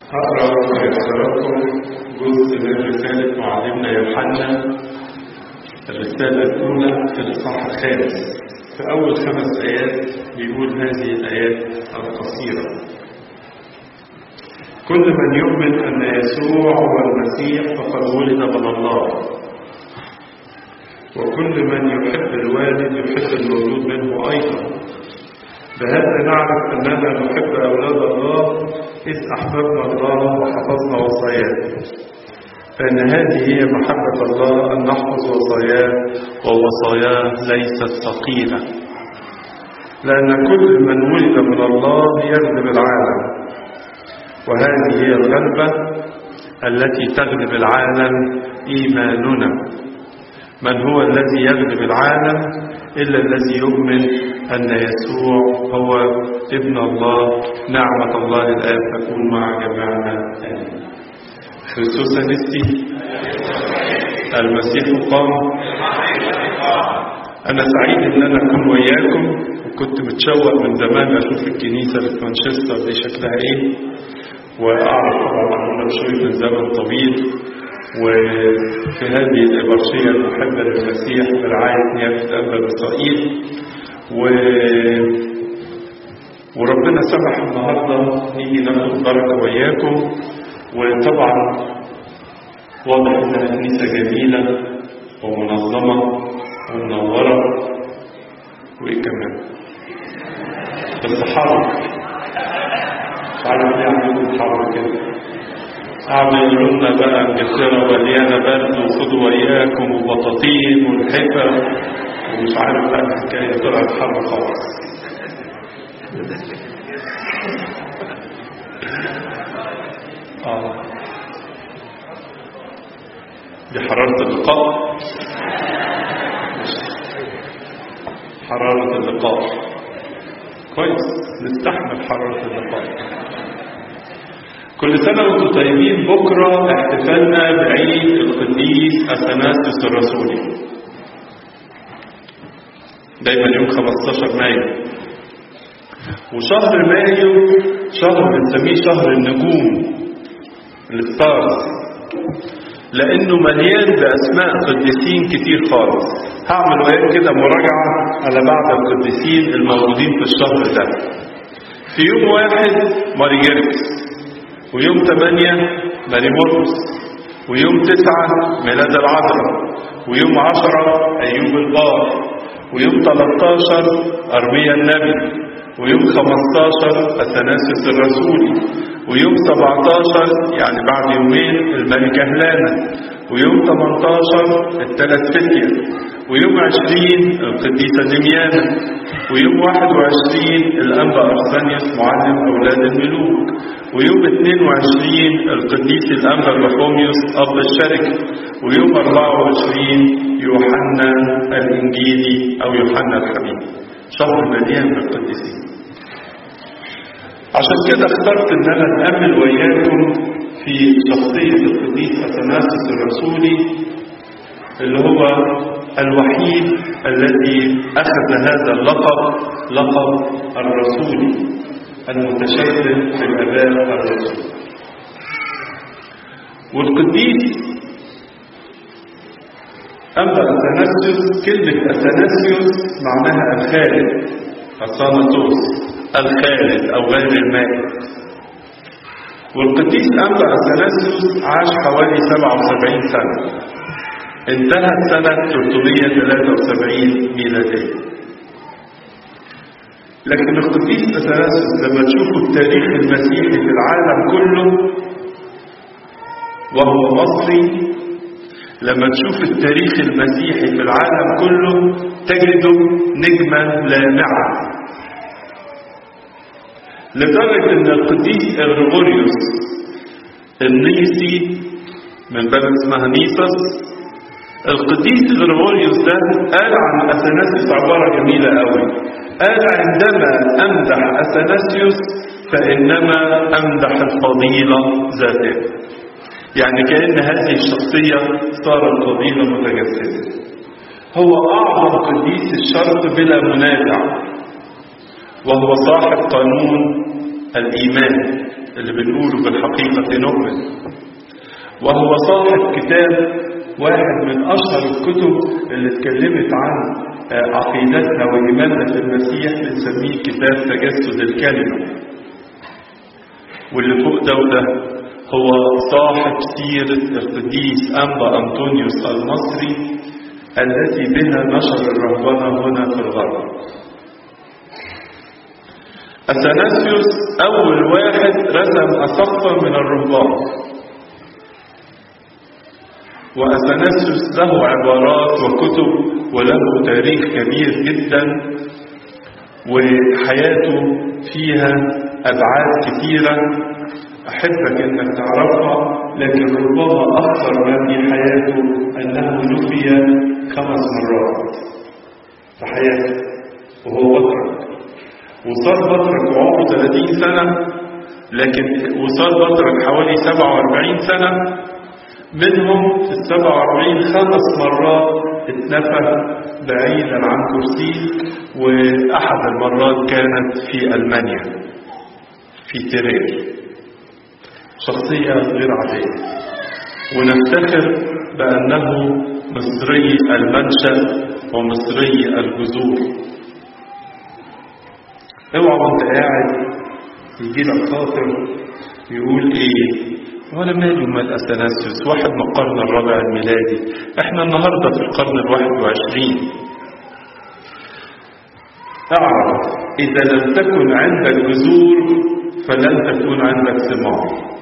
هقرا لحضراتكم جزء من رسالة معلمنا يوحنا الرسالة الأولى في الإصحاح الخامس في أول خمس آيات بيقول هذه الآيات القصيرة كل من يؤمن أن يسوع هو المسيح فقد ولد من الله وكل من يحب الوالد يحب المولود منه أيضا بهذا نعرف أننا نحب أولاد الله إذ أحببنا الله وحفظنا وصاياه فإن هذه هي محبة الله أن نحفظ وصاياه ووصاياه ليست ثقيلة لأن كل من ولد من الله يغلب العالم وهذه هي الغلبة التي تغلب العالم إيماننا من هو الذي يغلب العالم إلا الذي يؤمن أن يسوع هو ابن الله نعمة الله الآب تكون مع جميعنا آمين خريستوس أنستي المسيح قام أنا سعيد إن أنا أكون وياكم وكنت متشوق من زمان أشوف الكنيسة اللي في مانشستر دي شكلها إيه وأعرف طبعا عنها بشوي من زمن طويل وفي هذه الإبرشية المحبة للمسيح برعاية نيابة أنبا إسرائيل و... وربنا سمح النهاردة نيجي ناخد بركة وياكم وطبعا واضح إنها كنيسة جميلة ومنظمة ومنورة وإيه كمان بس حر مش عارف ليه عندكم حر كده قعدوا يقولوا لنا بقى انجلترا مليانه برد وخدوا وياكم وبطاطين والحفا ومش عارف بقى الحكايه طلعت حر خالص اه دي حرارة اللقاء حرارة اللقاء كويس نستحمل حرارة اللقاء كل سنة وانتم طيبين بكرة احتفالنا بعيد القديس أثناسيوس الرسولي دايما يوم 15 مايو وشهر مايو شهر بنسميه شهر النجوم الستارز لانه مليان باسماء قديسين كتير خالص هعمل وياك كده مراجعه على بعض القديسين الموجودين في الشهر ده في يوم واحد ماري جيركس ويوم ثمانية ماري مرقس ويوم تسعة ميلاد العذراء ويوم عشرة أيوب البار ويوم 13 أرميا النبي ويوم 15 أثناسيوس الرسولي ويوم 17 يعني بعد يومين الملكة هلانة ويوم 18 الثلاث فتية ويوم 20 القديسة دميانة ويوم 21 الأنبا أرسانيوس معلم أولاد الملوك ويوم 22 القديس الأنبا بحوميوس أب الشركة ويوم 24 يوحنا الإنجيلي أو يوحنا الحبيب شهر مليان بالقديسين عشان كده اخترت ان انا نأمل وياكم في شخصية القديس أثناسيوس الرسولي اللي هو الوحيد الذي أخذ هذا اللقب لقب الرسولي المتشدد في الآباء الرسول والقديس أما أثناسيوس كلمة أثناسيوس معناها الخالد أثاناتوس الخالد أو غير المائت والقديس أنبا أثناسيوس عاش حوالي 77 سنة انتهت سنة 373 ميلادية لكن القديس أثناسيوس لما تشوفوا التاريخ المسيحي في العالم كله وهو مصري لما تشوف التاريخ المسيحي في العالم كله تجده نجما لامعة لدرجة ان القديس غريغوريوس النيسي من بلد اسمها نيسوس القديس غريغوريوس ده قال عن اثناسيوس عبارة جميلة قوي قال عندما امدح اثناسيوس فانما امدح الفضيلة ذاتها يعني كأن هذه الشخصية صارت فضيلة متجسدة هو أعظم قديس الشرق بلا منازع وهو صاحب قانون الإيمان اللي بنقوله بالحقيقة نؤمن وهو صاحب كتاب واحد من أشهر الكتب اللي اتكلمت عن عقيدتنا وإيماننا في المسيح بنسميه كتاب تجسد الكلمة واللي فوق ده وده هو صاحب سيرة القديس أنبا أنطونيوس المصري التي بها نشر الرهبنة هنا في الغرب أثناسيوس أول واحد رسم أسقفا من الرهبان وأثناسيوس له عبارات وكتب وله تاريخ كبير جدا وحياته فيها أبعاد كثيرة أحبك أنك تعرفها لكن ربما أكثر ما في حياته أنه نفي خمس مرات في حياته وهو بطرك وصار بطرك وعمره 30 سنة لكن وصار بطرك حوالي 47 سنة منهم في ال 47 خمس مرات اتنفى بعيدا عن كرسيه وأحد المرات كانت في ألمانيا في تيرير شخصية غير عادية ونفتخر بأنه مصري المنشأ ومصري الجذور اوعى وانت قاعد يجي لك خاطر يقول ايه ولا ماله مال اثناسيوس واحد من القرن الرابع الميلادي احنا النهارده في القرن الواحد وعشرين اعرف اذا لم تكن عندك جذور فلن تكون عندك ثمار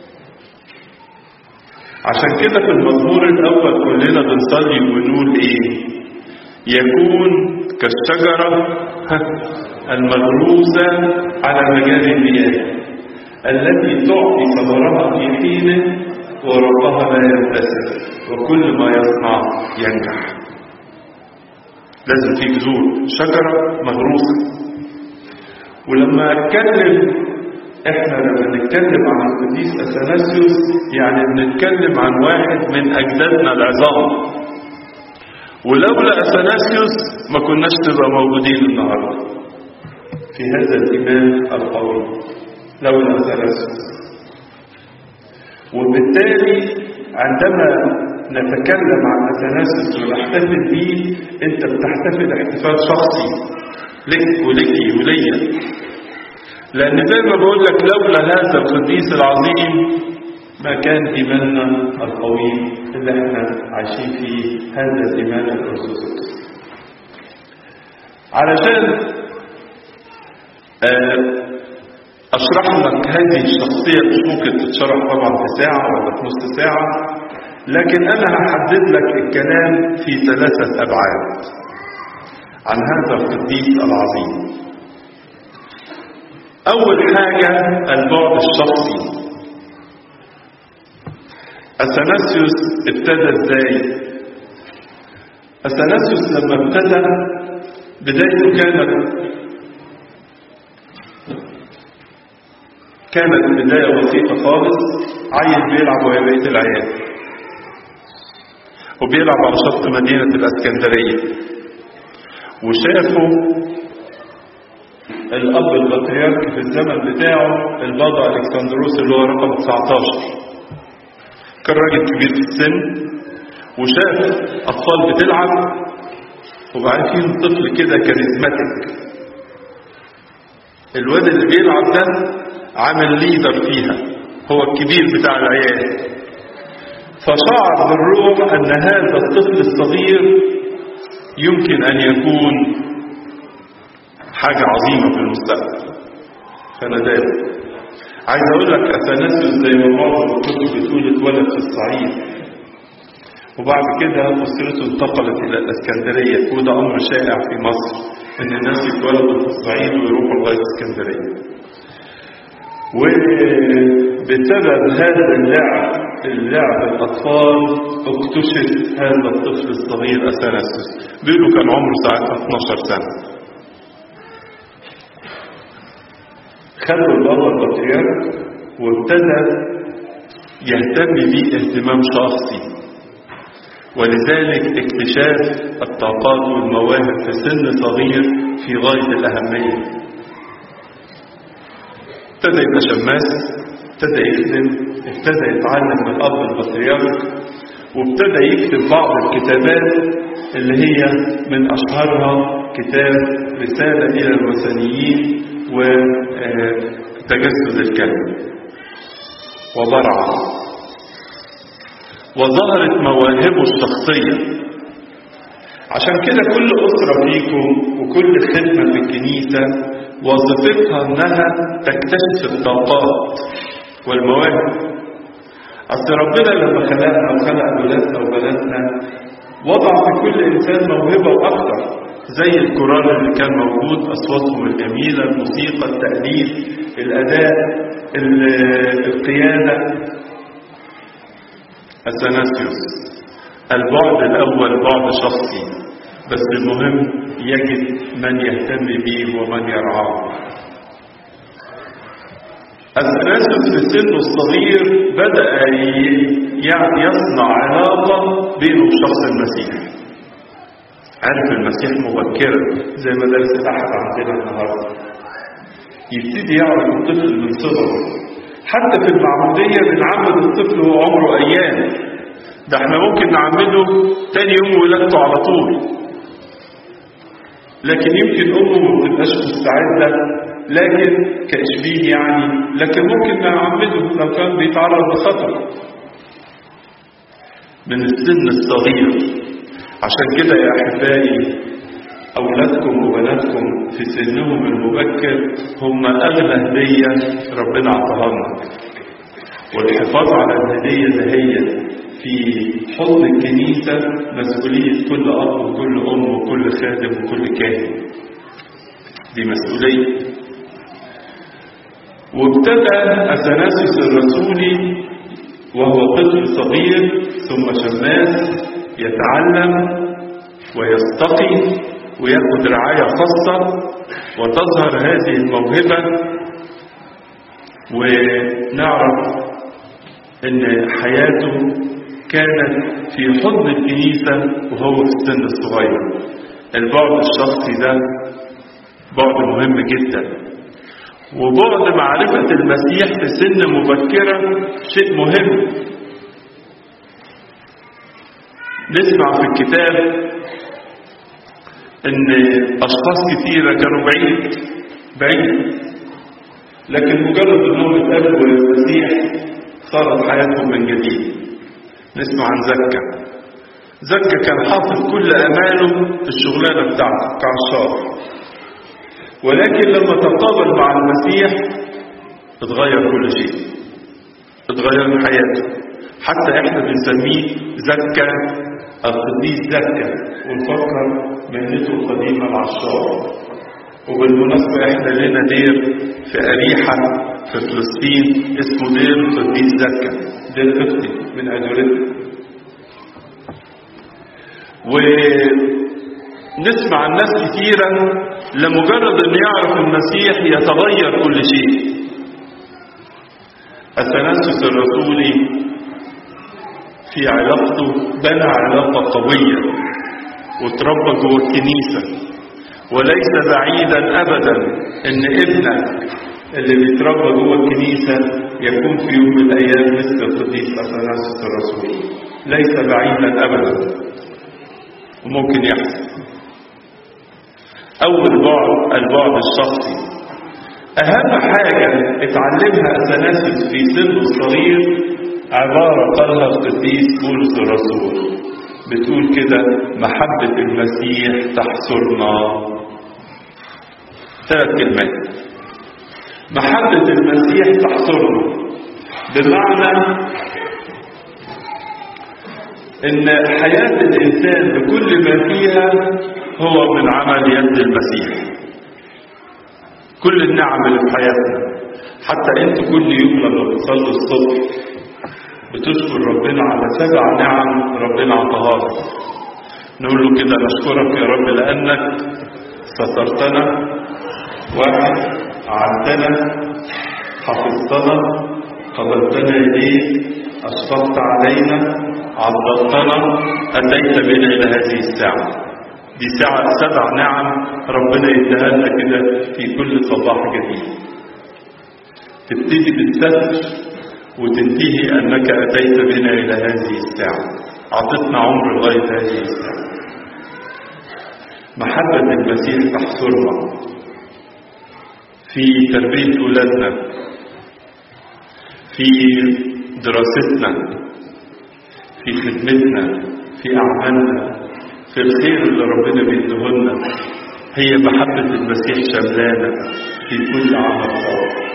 عشان كده في المزمور الاول كلنا بنصلي ونقول ايه يكون كالشجره المغروسه على مجاري المياه التي تعطي ثمرها في حينه ورقها لا ينتسر وكل ما يصنع ينجح لازم في جذور شجرة مغروسة ولما اتكلم احنا لما نتكلم عن القديس اثناسيوس يعني بنتكلم عن واحد من اجدادنا العظام ولولا اثناسيوس ما كناش تبقى موجودين النهارده في هذا الايمان القوي لولا اثناسيوس وبالتالي عندما نتكلم عن اثناسيوس ونحتفل به انت بتحتفل احتفال شخصي لك ولك وليا لان زي ما بقول لك لولا هذا القديس العظيم ما كان ايماننا القوي اللي احنا عايشين فيه هذا الايمان الارثوذكسي علشان اشرح لك هذه الشخصيه مش ممكن تتشرح طبعا في ساعه ولا في نص ساعه لكن انا هحدد لك الكلام في ثلاثه ابعاد عن هذا القديس العظيم اول حاجه البعد الشخصي اثناسيوس ابتدى ازاي اثناسيوس لما ابتدى بدايته كانت كانت بداية بسيطة خالص عيل بيلعب وهي بقية العيال وبيلعب على شط مدينة الاسكندرية وشافوا الأب البطريرك في الزمن بتاعه البابا ألكسندروس اللي هو رقم 19 كان راجل كبير في السن وشاف أطفال بتلعب وبعدين طفل كده كاريزماتيك الواد اللي بيلعب ده عامل ليدر فيها هو الكبير بتاع العيال فشعر بالروح أن هذا الطفل الصغير يمكن أن يكون حاجة عظيمة في المستقبل فنداه عايز أقول لك أثناسيوس زي ما معظم الكتب بتقول اتولد في الصعيد وبعد كده أسرته انتقلت إلى الإسكندرية وده أمر شائع في مصر إن الناس يتولدوا في الصعيد ويروحوا لغاية اسكندرية وبسبب هذا اللعب اللعب الأطفال اكتشف هذا الطفل الصغير أثناسيوس بيقولوا كان عمره ساعتها 12 سنة خدوا البابا البطريرك وابتدى يهتم بيه اهتمام شخصي ولذلك اكتشاف الطاقات والمواهب في سن صغير في غاية الأهمية ابتدى يبقى شماس ابتدى يخدم ابتدى يتعلم من الأب البطريرك وابتدى يكتب بعض الكتابات اللي هي من أشهرها كتاب رسالة إلى الوثنيين وتجسد الكلمة وبرع وظهرت مواهبه الشخصية عشان كده كل أسرة فيكم وكل خدمة في الكنيسة وظيفتها إنها تكتشف الطاقات والمواهب أصل ربنا لما خلقنا وخلق ولادنا وبناتنا وضع في كل إنسان موهبة وأكثر زي الكورال اللي كان موجود أصواتهم الجميلة الموسيقى التأليف الأداء القيادة أثناسيوس البعد الأول بعد شخصي بس المهم يجد من يهتم به ومن يرعاه أثناسيوس في سنه الصغير بدأ يصنع علاقة بينه وشخص المسيح عرف المسيح مبكرا زي مدارس الأحد عندنا النهارده يبتدي يعرف الطفل من صغره حتى في المعمودية بنعمد الطفل وهو عمره أيام ده احنا ممكن نعمده تاني يوم ولادته على طول لكن يمكن أمه ما بتبقاش مستعدة لكن كإشبيه يعني لكن ممكن نعمده لو كان بيتعرض لخطر من السن الصغير عشان كده يا أحبائي أولادكم وبناتكم في سنهم المبكر هم أغلى هدية ربنا أعطاها لنا والحفاظ على الهدية دهية في حضن الكنيسة مسؤولية كل أب وكل أم وكل خادم وكل كاهن دي مسؤولية وابتدى أثناسيوس الرسولي وهو طفل صغير ثم شماس يتعلم ويستقي وياخد رعاية خاصة وتظهر هذه الموهبة ونعرف ان حياته كانت في حضن الكنيسة وهو في السن الصغير البعد الشخصي ده بعد مهم جدا وبعد معرفة المسيح في سن مبكرة شيء مهم نسمع في الكتاب ان اشخاص كثيرة كانوا بعيد بعيد لكن مجرد انهم اتقابلوا للمسيح صارت حياتهم من جديد نسمع عن زكا زكا كان حاطط كل اماله في الشغلانه بتاعته كعشار ولكن لما تقابل مع المسيح اتغير كل شيء اتغير حياته حتى احنا بنسميه زكا القديس زكا ونفكر مهنته القديمه العشار وبالمناسبة احنا لنا دير في أريحة في فلسطين اسمه دير القديس زكا دير قبطي من أدورتنا ونسمع عن ناس كثيرا لمجرد ان يعرف المسيح يتغير كل شيء التنسس الرسولي في علاقته بنى علاقة قوية وتربى جوه الكنيسة وليس بعيدا ابدا ان ابنك اللي بيتربى جوه الكنيسة يكون في يوم من الايام مثل القديس اثناسيوس الرسول ليس بعيدا ابدا وممكن يحصل اول بعد البعد الشخصي اهم حاجة اتعلمها اثناسيوس في سنه الصغير عبارة قالها القديس بولس الرسول بتقول كده محبة المسيح تحصرنا ثلاث كلمات محبة المسيح تحصرنا بمعنى ان حياة الانسان بكل ما فيها هو من عمل يد المسيح كل النعم اللي في حياتنا حتى انت كل يوم لما بتصلي الصبح بتشكر ربنا على سبع نعم ربنا عطاها لك نقول له كده نشكرك يا رب لانك سترتنا واحد أعدنا حفظتنا قبلتنا إليك أشفقت علينا عضلتنا أتيت بنا إلى هذه الساعة دي ساعة سبع نعم ربنا يديها لنا كده في كل صباح جديد تبتدي بالستر وتنتهي أنك أتيت بنا إلى هذه الساعة أعطتنا عمر لغاية هذه الساعة محبة المسيح تحصرنا في تربية أولادنا في دراستنا في خدمتنا في أعمالنا في الخير اللي ربنا بيديهولنا هي محبة المسيح شملانة في كل عمل صالح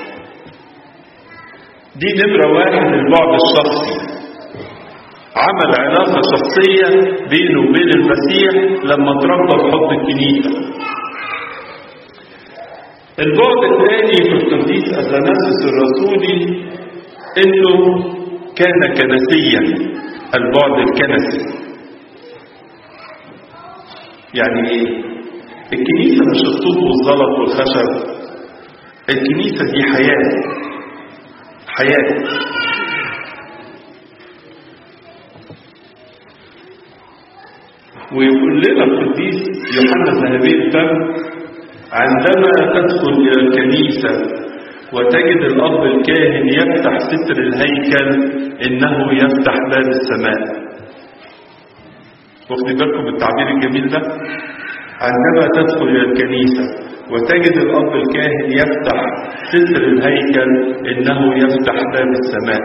دي نمرة واحد البعد الشخصي عمل علاقة شخصية بينه وبين المسيح لما تربى بحب الكنيسة البعد الثاني في القديس أثناسوس الرسولي انه كان كنسيا البعد الكنسي يعني ايه الكنيسة مش الطوب والزلط والخشب الكنيسة دي حياة حياة ويقول لنا القديس يوحنا ذهبي الفم عندما تدخل إلى الكنيسة وتجد الأب الكاهن يفتح ستر الهيكل إنه يفتح باب السماء واخد بالكم التعبير الجميل ده عندما تدخل إلى الكنيسة وتجد الأب الكاهن يفتح ستر الهيكل إنه يفتح باب السماء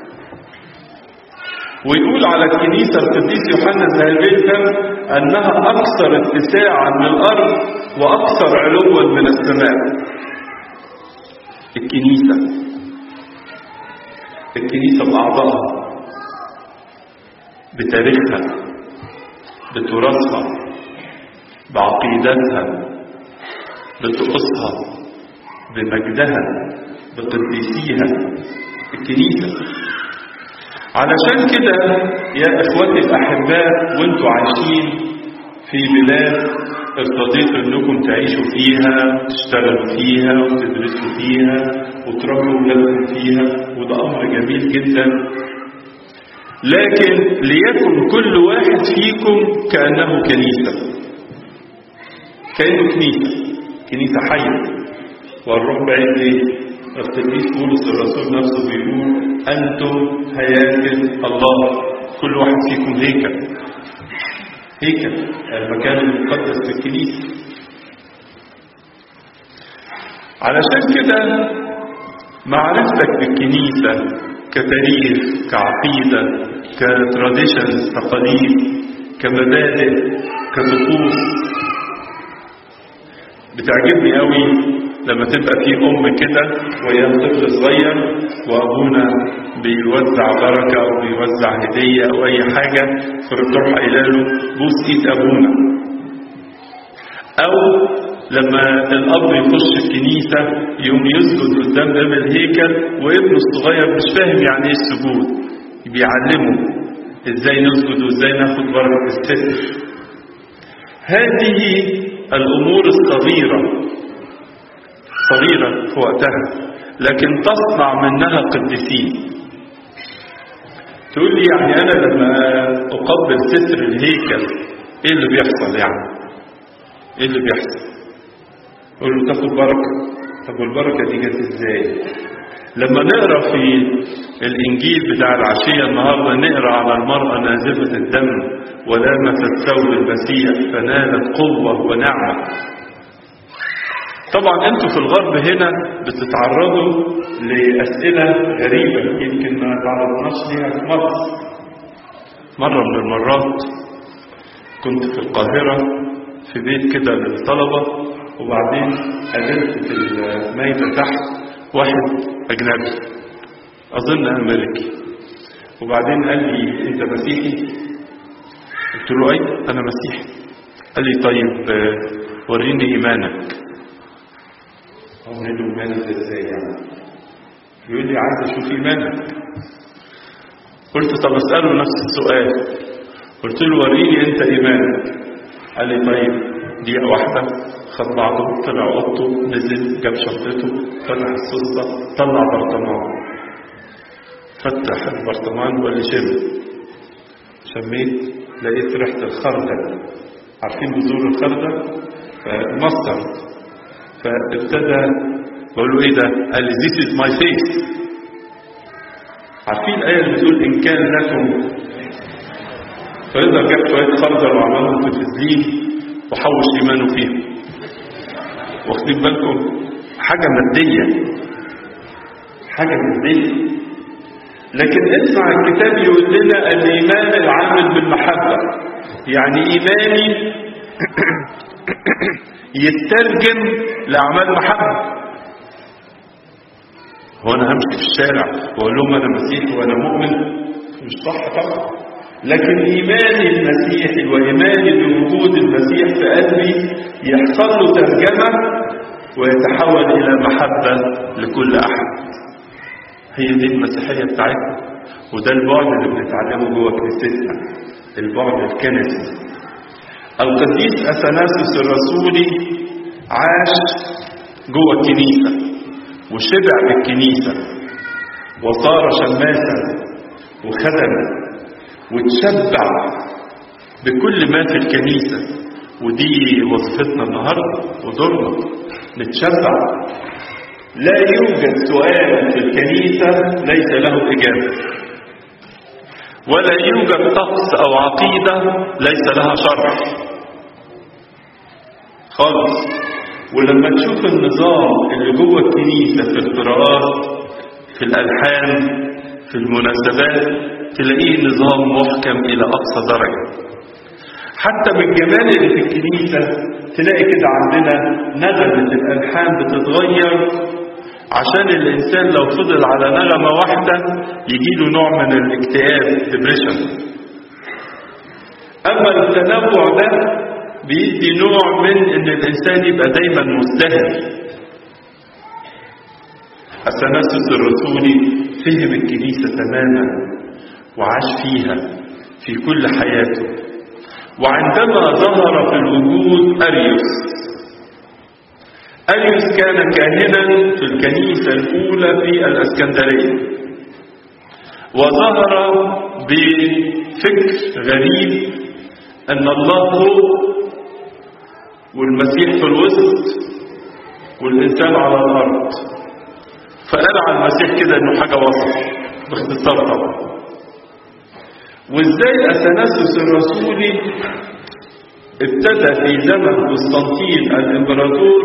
ويقول على الكنيسة القديس يوحنا الذهبي الفم أنها أكثر اتساعا من الأرض وأكثر علوا من السماء الكنيسة الكنيسة بأعضائها بتاريخها بتراثها بعقيدتها بطقوسها بمجدها بقديسيها الكنيسة علشان كده يا اخواتي الاحباء وانتوا عايشين في بلاد ارتضيتوا انكم تعيشوا فيها تشتغلوا فيها وتدرسوا فيها وتربوا ولادكم فيها وده امر جميل جدا لكن ليكن كل واحد فيكم كانه كنيسه كانه كنيسه كنيسه حيه والروح بعيد ايه القديس بولس الرسول نفسه بيقول أنتم هياكل الله كل واحد فيكم هيكل هيكل المكان المقدس في الكنيسة علشان كده معرفتك بالكنيسة كتاريخ كعقيدة كتراديشنز تقاليد كمبادئ كطقوس بتعجبني قوي لما تبقى في ام كده وهي طفل صغير وابونا بيوزع بركه او بيوزع هديه او اي حاجه فتروح قايله له بوس ايد ابونا او لما الاب يخش الكنيسه يقوم يسجد قدام باب الهيكل وابنه الصغير مش فاهم يعني ايه السجود بيعلمه ازاي نسجد وازاي ناخد بركه الستر هذه الامور الصغيره صغيرة في وقتها لكن تصنع منها قديسين تقول لي يعني أنا لما أقبل ستر الهيكل إيه اللي بيحصل يعني إيه اللي بيحصل أقول له تاخد بركة طب والبركة دي جت إزاي لما نقرا في الانجيل بتاع العشيه النهارده نقرا على المراه نازفه الدم ولامست ثوب المسيح فنالت قوه ونعمه طبعا انتوا في الغرب هنا بتتعرضوا لاسئله غريبه يمكن ما تعرضناش ليها في مصر مره من المرات كنت في القاهره في بيت كده للطلبه وبعدين قابلت في الميدة تحت واحد اجنبي اظن امريكي وبعدين قال لي انت مسيحي قلت له اي انا مسيحي قال لي طيب وريني ايمانك أقول له إيمانك إزاي يعني؟ يقول لي عايز أشوف إيمانك. قلت طب أسأله نفس السؤال. قلت له وريني أنت إيمانك. قال لي طيب دقيقة واحدة خد بعضه طلع أوضته نزل جاب شنطته فتح السلطة طلع برطمان. فتح البرطمان وقال لي شم. شميت لقيت ريحة الخردل. عارفين بذور الخردل؟ مصر فابتدى بقول له ايه ده قال لي this is my face عارفين الآية اللي بتقول إن كان لكم فيقدر جاب شوية خردل وعملهم في فزلين وحوش إيمانه فيهم واخدين بالكم حاجة مادية حاجة مادية لكن اسمع الكتاب يقول لنا الإيمان العامل بالمحبة يعني إيماني يترجم لأعمال محبة هو أنا همشي في الشارع وأقول لهم أنا مسيحي وأنا مؤمن مش صح طبعا لكن إيماني المسيحي وإيماني بوجود المسيح في قلبي يحصل له ترجمة ويتحول إلى محبة لكل أحد هي دي المسيحية بتاعتنا وده البعد اللي بنتعلمه جوه كنيستنا البعد الكنسي القديس أثناسوس الرسولي عاش جوه الكنيسة وشبع بالكنيسة وصار شماسا وخدم وتشبع بكل ما في الكنيسة ودي وظيفتنا النهاردة ودورنا نتشبع لا يوجد سؤال في الكنيسة ليس له إجابة ولا يوجد طقس أو عقيدة ليس لها شرح خالص ولما تشوف النظام اللي جوه الكنيسة في القراءات في الألحان في المناسبات تلاقيه نظام محكم إلى أقصى درجة حتى من الجمال اللي في الكنيسة تلاقي كده عندنا نغمة الألحان بتتغير عشان الإنسان لو فضل على نغمة واحدة يجيله نوع من الاكتئاب ديبريشن أما التنوع ده بيدي نوع من إن الإنسان يبقى دايما مزدهر أثناسوس الرسولي فهم الكنيسة تماما وعاش فيها في كل حياته وعندما ظهر في الوجود أريوس أريوس كان كاهنا في الكنيسة الأولى في الأسكندرية وظهر بفكر غريب أن الله فوق والمسيح في الوسط والإنسان على الأرض فقال على المسيح كده إنه حاجة وسط باختصار طبعا وإزاي أثناسوس الرسولي ابتدى في زمن قسطنطين الإمبراطور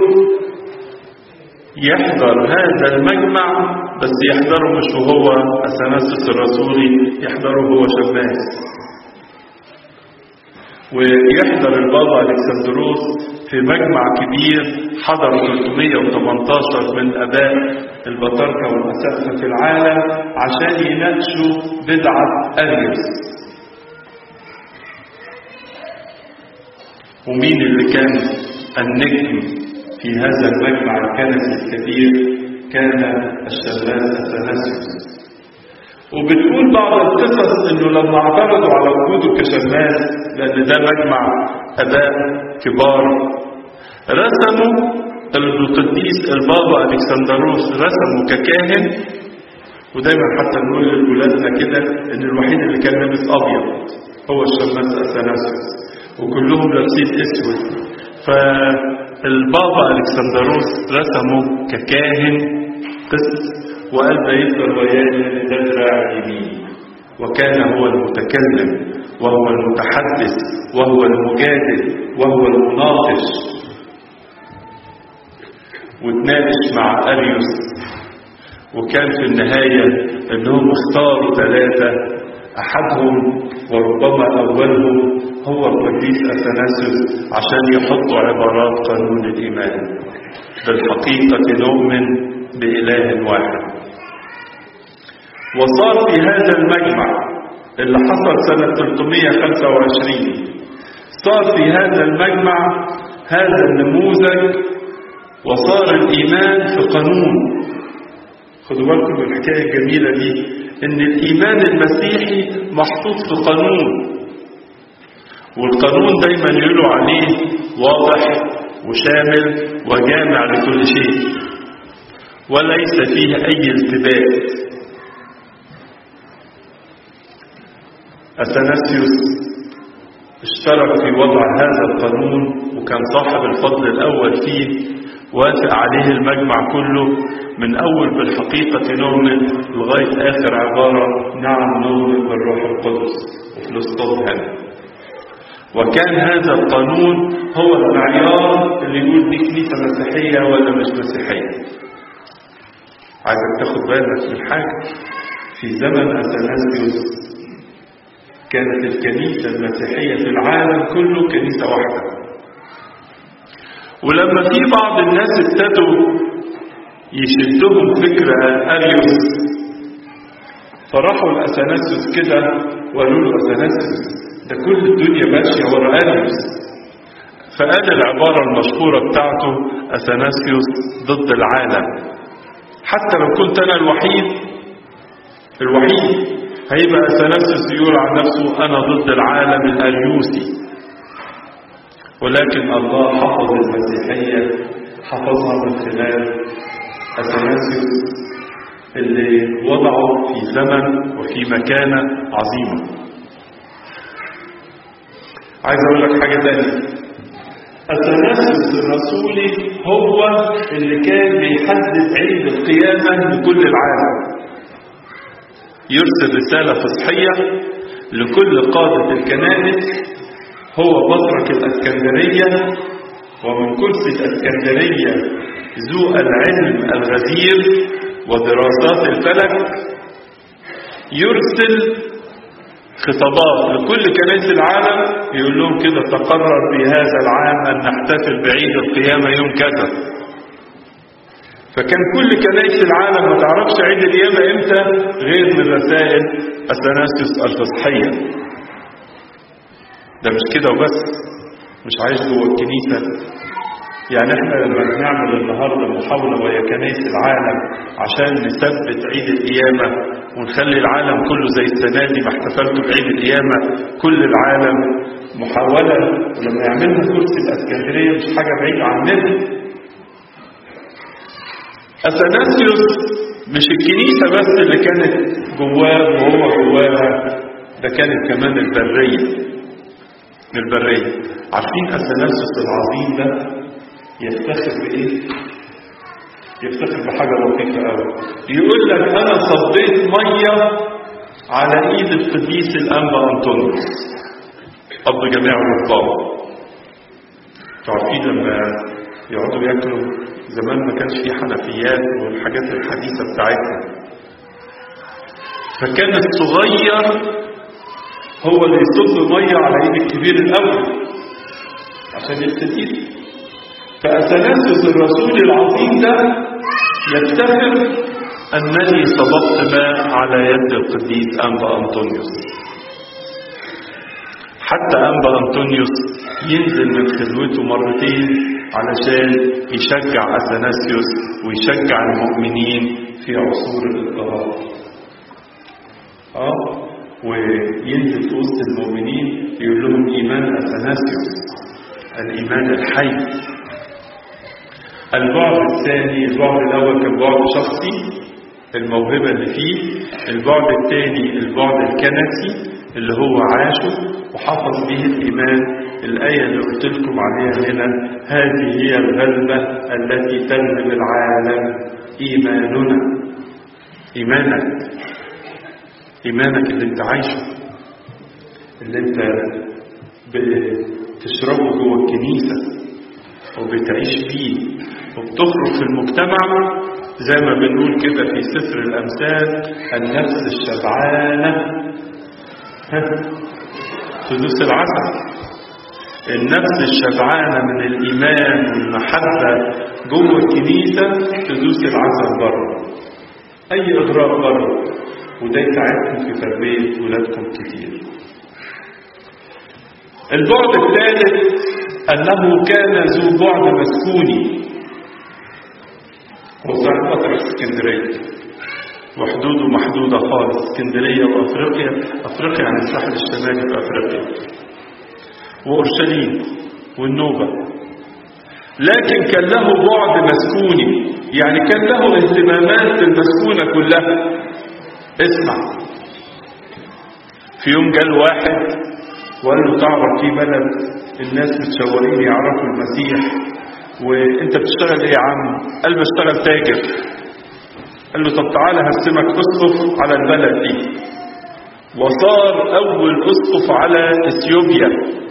يحضر هذا المجمع بس يحضره مش وهو أثناسوس الرسولي يحضره هو شماس ويحضر البابا الكسندروس في مجمع كبير حضر 318 من اباء البطاركه والاساتذه في العالم عشان يناقشوا بدعه اريوس ومين اللي كان النجم في هذا المجمع الكنسي الكبير كان الشماس اثناسيوس وبتقول بعض القصص انه لما اعترضوا على وجوده كشماس لان ده مجمع اباء كبار رسموا القديس البابا الكسندروس رسمه ككاهن ودايما حتى نقول لولادنا كده ان الوحيد اللي كان لابس ابيض هو الشماس اثناسيوس وكلهم لابسين اسود فالبابا الكسندروس رسمه ككاهن قس وقال ده يفضل وياه لان ده دراع اليمين وكان هو المتكلم وهو المتحدث وهو المجادل وهو المناقش وتناقش مع اريوس وكان في النهايه انهم اختاروا ثلاثه احدهم وربما اولهم هو القديس اثناسيوس عشان يحطوا عبارات قانون الايمان بالحقيقه نؤمن باله واحد وصار في هذا المجمع اللي حصل سنة 325 صار في هذا المجمع هذا النموذج وصار الإيمان في قانون خدوا بالكم من الحكاية الجميلة دي إن الإيمان المسيحي محطوط في قانون والقانون دايما يقولوا عليه واضح وشامل وجامع لكل شيء وليس فيه أي التباس أثناسيوس اشترك في وضع هذا القانون وكان صاحب الفضل الأول فيه وافق عليه المجمع كله من أول بالحقيقة نؤمن لغاية آخر عبارة نعم نؤمن بالروح القدس وفي الاسطول هذا وكان هذا القانون هو المعيار اللي يقول دي كنيسة مسيحية ولا مش مسيحية عايزك تاخد بالك من حاجة في زمن أثناسيوس كانت الكنيسة المسيحية في العالم كله كنيسة واحدة ولما في بعض الناس ابتدوا يشدهم فكرة أريوس فراحوا لأثناسيوس كده وقالوا له أثناسيوس ده كل الدنيا ماشية ورا أريوس فقال العبارة المشهورة بتاعته أثناسيوس ضد العالم حتى لو كنت أنا الوحيد الوحيد هيبقى أثناسيوس يقول عن نفسه أنا ضد العالم الأريوسي ولكن الله حفظ المسيحية حفظها من خلال أثناسيوس اللي وضعه في زمن وفي مكانة عظيمة عايز أقول لك حاجة تانية التنافس الرسولي هو اللي كان بيحدد عيد القيامة لكل العالم يرسل رسالة فصحية لكل قادة الكنائس هو بطرك الأسكندرية ومن كرسي الأسكندرية ذو العلم الغزير ودراسات الفلك يرسل خطابات لكل كنائس العالم يقول لهم كده تقرر في هذا العام أن نحتفل بعيد القيامة يوم كذا فكان كل كنائس العالم ما تعرفش عيد القيامة امتى غير من رسائل أثناسيوس الفصحية ده مش كده وبس مش عايش جوه الكنيسة يعني احنا لما بنعمل النهارده محاولة ويا كنائس العالم عشان نثبت عيد القيامة ونخلي العالم كله زي السنة دي ما احتفلتوا بعيد القيامة كل العالم محاولة ولما يعملها كرسي الاسكندرية مش حاجة بعيدة عننا اثناسيوس مش الكنيسة بس اللي كانت جواه وهو جواها ده كانت كمان البرية البرية عارفين اثناسيوس العظيم ده يفتخر بايه يفتخر بحاجة لطيفة قوي يقول لك انا صبيت مية على ايد القديس الانبا انطونيوس اب جميع الرهبان عارفين لما يقعدوا ياكلوا زمان ما كانش في حنفيات والحاجات الحديثة بتاعتنا فكان الصغير هو اللي يصب مية على ايد الكبير الاول عشان يغسل ايده فأثناسيوس الرسول العظيم ده يفتخر أنني صببت ماء على يد القديس أنبا أنطونيوس حتى أنبا أنطونيوس ينزل من خلوته مرتين علشان يشجع أثناسيوس ويشجع المؤمنين في عصور الاضطهاد اه وينزل في وسط المؤمنين يقول لهم إيمان أثناسيوس الإيمان الحي البعد الثاني البعد الأول كان بعد شخصي الموهبة اللي فيه البعد الثاني البعد الكنسي اللي هو عاشه وحفظ به الإيمان الآية اللي قلت لكم عليها هنا هذه هي الغلبة التي تغلب العالم إيماننا إيمانك إيمانك اللي انت عايشه اللي انت بتشربه جوه الكنيسة وبتعيش فيه وبتخرج في المجتمع زي ما بنقول كده في سفر الأمثال النفس الشبعانة تدوس العسل النفس الشبعانة من الإيمان والمحبة جوه الكنيسة تدوس العسل بره أي إغراء بره وده يساعدكم في تربية ولادكم كتير البعد الثالث أنه كان ذو بعد مسكوني وصاحب فترة اسكندرية وحدوده محدودة خالص اسكندرية وأفريقيا أفريقيا عن الساحل الشمالي في أفريقيا وأورشليم والنوبة لكن كان له بعد مسكوني يعني كان له اهتمامات في المسكونة كلها اسمع في يوم جال واحد وقال له تعرف في بلد الناس متشوقين يعرفوا المسيح وانت بتشتغل ايه يا عم قال بشتغل تاجر قال له طب تعالى هرسمك اسقف على البلد دي وصار اول اسقف على اثيوبيا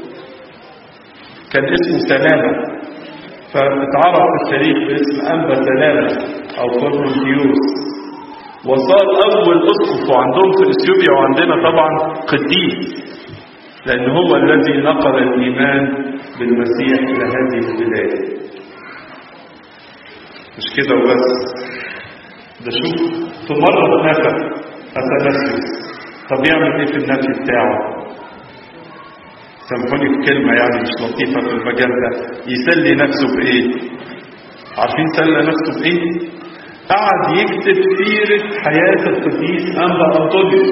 كان اسمه سلامة فاتعرف في التاريخ باسم انبا سلامة او كورنثيوس وصار اول اسقف وعندهم في اثيوبيا وعندنا طبعا قديس لان هو الذي نقل الايمان بالمسيح الى هذه البلاد مش كده وبس ده شوف تمرض نفس اثناسيوس طب يعمل ايه في النفي بتاعه سامحوني في كلمة يعني مش لطيفة في المجال ده يسلي نفسه بإيه؟ عارفين سلى نفسه بإيه؟ قعد يكتب سيرة حياة القديس أنبا أنطونيوس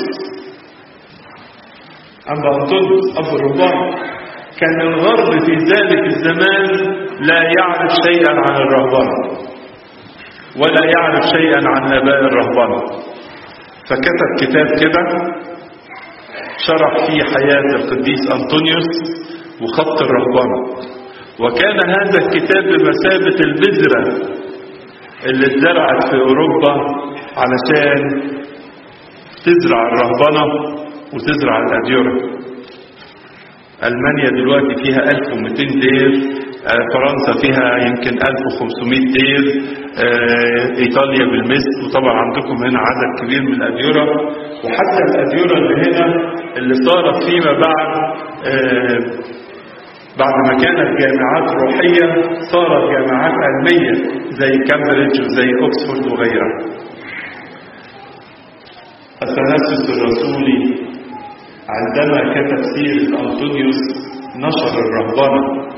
أنبا أنطونيوس أبو الرهبان كان الغرب في ذلك الزمان لا يعرف شيئا عن الرهبنة ولا يعرف شيئا عن آباء الرهبنة فكتب كتاب كده شرح فيه حياة القديس أنطونيوس وخط الرهبنة وكان هذا الكتاب بمثابة البذرة اللي اتزرعت في أوروبا علشان تزرع الرهبنة وتزرع الأديرة ألمانيا دلوقتي فيها 1200 دير فرنسا فيها يمكن 1500 دير إيطاليا بالمثل وطبعا عندكم هنا عدد كبير من الأديرة وحتى الأديرة اللي هنا اللي صارت فيما بعد بعد ما كانت جامعات روحية صارت جامعات علمية زي كامبريدج وزي أكسفورد وغيرها أثناسيوس الرسولي عندما كتب سيرة أنطونيوس نشر الرهبنة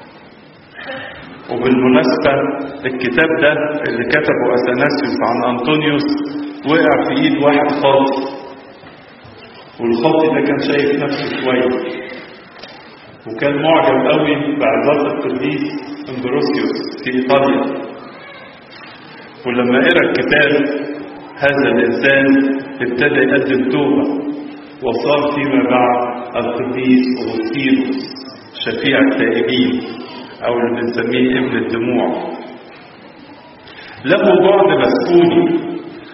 وبالمناسبة الكتاب ده اللي كتبه أثناسيوس عن أنطونيوس وقع في إيد واحد خاطي والخاطي ده كان شايف نفسه كويس وكان معجب قوي بعظات القديس امبروسيوس في إيطاليا ولما قرأ الكتاب هذا الإنسان ابتدى يقدم توبة وصار فيما بعد القديس أغسطينوس شفيع التائبين أو اللي بنسميه ابن الدموع له بعد مسكوني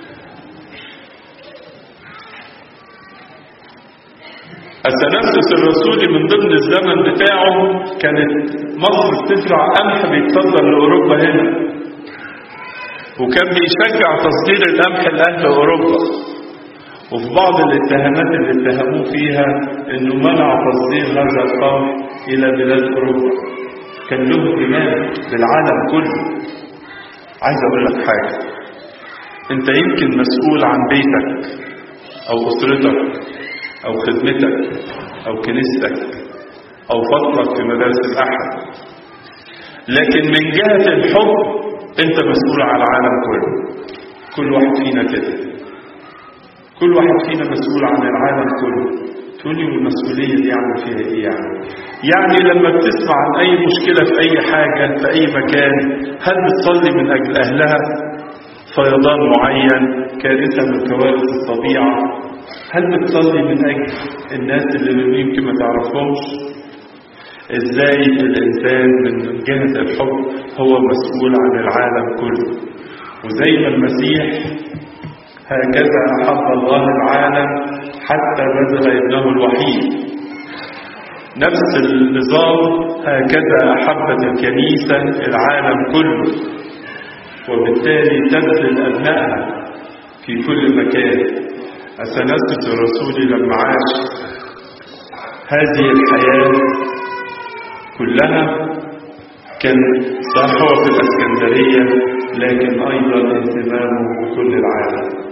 أثناسيوس الرسولي من ضمن الزمن بتاعه كانت مصر بتزرع قمح بيتصدر لأوروبا هنا وكان بيشجع تصدير القمح لأهل أوروبا وفي بعض الاتهامات اللي اتهموه فيها انه منع تصدير هذا القمح الى بلاد اوروبا كان له اهتمام بالعالم كله عايز اقول لك حاجه انت يمكن مسؤول عن بيتك او اسرتك او خدمتك او كنيستك او فضلك في مدارس الاحد لكن من جهه الحب انت مسؤول عن العالم كله كل واحد فينا كده كل واحد فينا مسؤول عن العالم كله تقولي والمسؤولية دي يعمل فيها ايه يعني يعني لما بتسمع عن اي مشكلة في اي حاجة في اي مكان هل بتصلي من اجل اهلها فيضان معين كارثة من كوارث الطبيعة هل بتصلي من اجل الناس اللي يمكن ما تعرفهمش ازاي الانسان من جهة الحب هو مسؤول عن العالم كله وزي ما المسيح هكذا أحب الله العالم حتى بذل ابنه الوحيد نفس النظام هكذا أحبت الكنيسة العالم كله وبالتالي تبذل أبنائها في كل مكان أثناسيوس الرسولي لما عاش هذه الحياة كلها كان صح هو في الإسكندرية لكن أيضا اهتمامه بكل العالم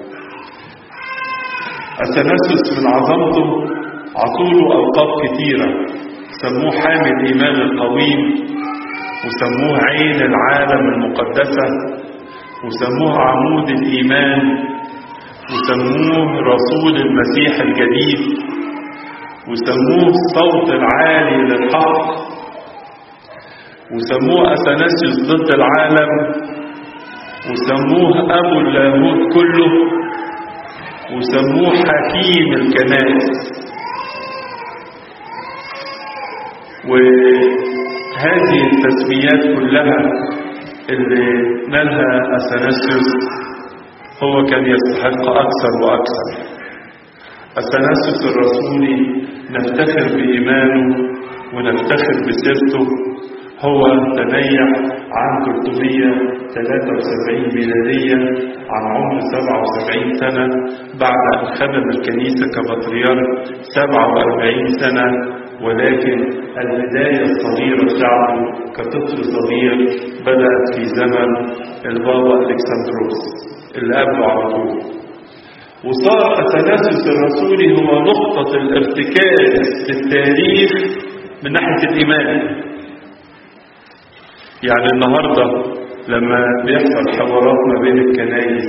أثناسيوس من عظمته عطوله ألقاب كثيرة سموه حامي الإيمان القويم وسموه عين العالم المقدسة وسموه عمود الإيمان وسموه رسول المسيح الجديد وسموه الصوت العالي للحق وسموه أثناسيوس ضد العالم وسموه أبو اللاهوت كله وسموه حكيم الكنائس هذه التسميات كلها اللي نالها أثناسيوس هو كان يستحق أكثر وأكثر أثناسيوس الرسولي نفتخر بإيمانه ونفتخر بسيرته هو تنيح عام 373 ميلادية عن عمر 77 سنة بعد أن خدم الكنيسة كبطريرك 47 سنة ولكن البداية الصغيرة بتاعته كطفل صغير بدأت في زمن البابا ألكسندروس اللي قبله على طول وصار أثناسيوس الرسولي هو نقطة الارتكاز في التاريخ من ناحية الإيمان يعني النهاردة لما بيحصل حوارات ما بين الكنايس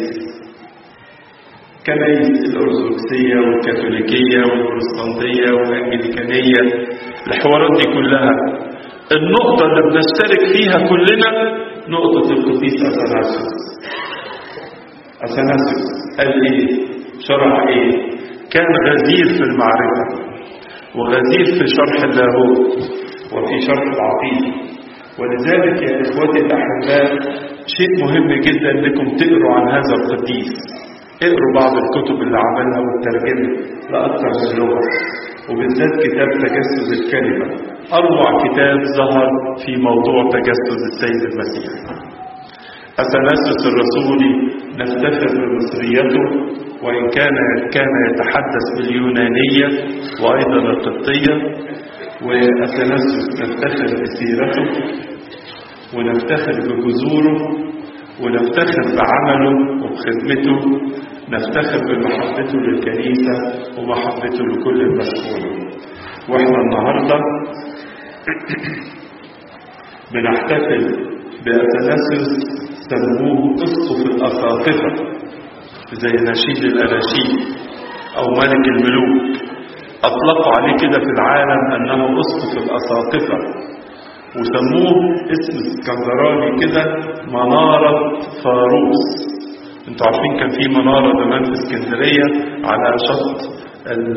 كنايس الأرثوذكسية والكاثوليكية والبروتستانتية والأنجليكانية الحوارات دي كلها النقطة اللي بنشترك فيها كلنا نقطة القديس أثناسيوس أثناسيوس قال إيه شرح إيه كان غزير في المعرفة وغزير في شرح اللاهوت وفي شرح العقيدة ولذلك يا إخوتي الأحباء شيء مهم جدا لكم تقروا عن هذا القديس اقروا بعض الكتب اللي عملها وترجمها لأكثر من لغة وبالذات كتاب تجسد الكلمة أروع كتاب ظهر في موضوع تجسد السيد المسيح أثناسيوس الرسولي نفتخر بمصريته وإن كان كان يتحدث باليونانية وأيضا القبطية وأثناسيوس نفتخر بسيرته ونفتخر بجذوره ونفتخر بعمله وبخدمته نفتخر بمحبته للكنيسة ومحبته لكل المسؤولين واحنا النهاردة بنحتفل بأثناسيوس سموه اسقف الأساقفة زي نشيد الأناشيد أو ملك الملوك أطلقوا عليه كده في العالم أنه أسقف الأساقفة وسموه اسم اسكندراني كده منارة فاروس انتوا عارفين كان في منارة زمان في اسكندرية على شط ال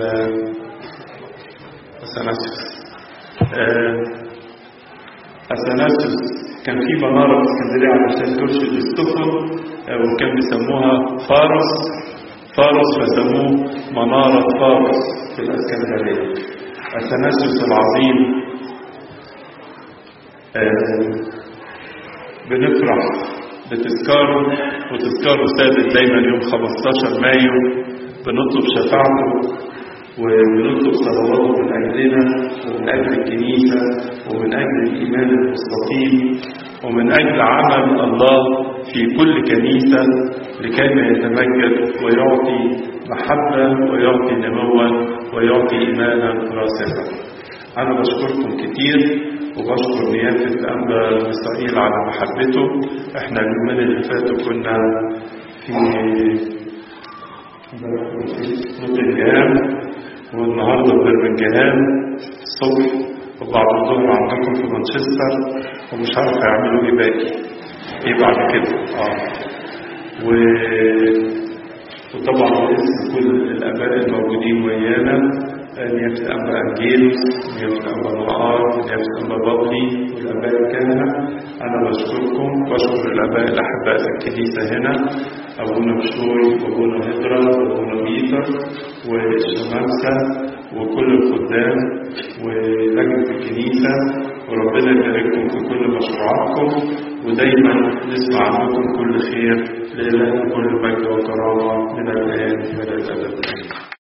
أثناسيوس أثناسيوس كان في منارة في اسكندرية علشان ترشد السفن وكان بيسموها فارس فارس فسموه منارة فارس في الاسكندرية أثناسيوس العظيم بنفرح بتذكاره وتذكاره ثابت دايما يوم 15 مايو بنطلب شفاعته وبنطلب صلواته من أجلنا ومن أجل الكنيسة ومن أجل الإيمان المستقيم ومن أجل عمل الله في كل كنيسة لكي ما يتمجد ويعطي محبة ويعطي نموا ويعطي إيمانا راسخا أنا بشكركم كتير وبشكر نيافة الأنبا إسرائيل على محبته احنا اليومين اللي فاتوا كنا في نوتنجهام والنهارده في برمنجهام الصبح وبعد الظهر عندكم في مانشستر ومش عارف هيعملوا ايه باقي ايه بعد كده اه و... وطبعا باسم كل الاباء الموجودين ويانا نيافة أنبا أنجيلوس نيافة أنبا نهار نيافة أنبا بابلي والآباء الكهنة أنا بشكركم بشكر الآباء الأحباء في الكنيسة هنا أبونا بشوي وأبونا هدرا وأبونا بيتر والشمامسة وكل الخدام ولجنة الكنيسة وربنا يبارككم في كل مشروعاتكم ودايما نسمع عنكم كل خير لله كل مجد وكرامة من الآن إلى الأبد